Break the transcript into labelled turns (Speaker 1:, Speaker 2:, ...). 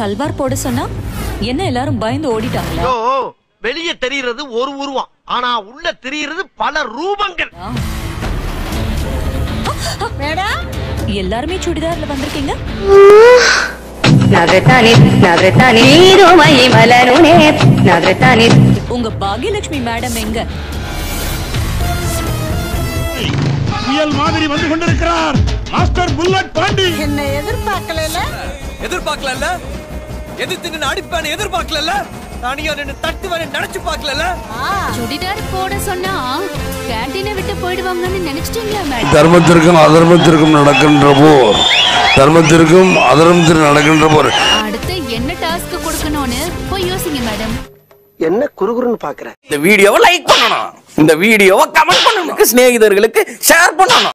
Speaker 1: சல்வார் போட சொன்னா என்ன எல்லாரும் பயந்து ஓடிட்டாங்களா
Speaker 2: யோ வெளிய தெரியறது ஒரு உருவம் ஆனா உள்ள தெரியறது பல ரூபங்கள்
Speaker 1: எல்லாருமே சுடிதார்ல வந்திருக்கீங்க
Speaker 3: నవ్రతాని నవ్రతాని నీరుమై మలనునే నవ్రతాని
Speaker 1: உங்க பாக்யலட்சுமி மேடம் எங்க
Speaker 4: புயல் மாதிரி வந்து கொண்டிருக்கிறார் மாஸ்டர் புல்லட் பாண்டி
Speaker 5: எதிர்பார்க்கல எதிர்த்து நின்று அடிப்பான எதிர்பார்க்கல தனியா நின்று தட்டுவானு நினைச்சு பார்க்கல
Speaker 6: சுடிதார் போட சொன்னா கேண்டீனை விட்டு போயிடுவாங்கன்னு நினைச்சிட்டீங்களா மேடம்
Speaker 7: தர்மத்திற்கும் அதர்மத்திற்கும் நடக்கின்ற போர் தர்மத்திற்கும் அதர்மத்திற்கும் நடக்கின்ற போர்
Speaker 6: அடுத்து என்ன டாஸ்க் கொடுக்கணும்னு போய் யோசிங்க மேடம்
Speaker 2: என்ன குறுகுறுன்னு பாக்குற
Speaker 5: இந்த வீடியோவை லைக் பண்ணணும் இந்த வீடியோவை கமெண்ட் பண்ணணும் சிநேகிதர்களுக்கு ஷேர் பண்ணணும்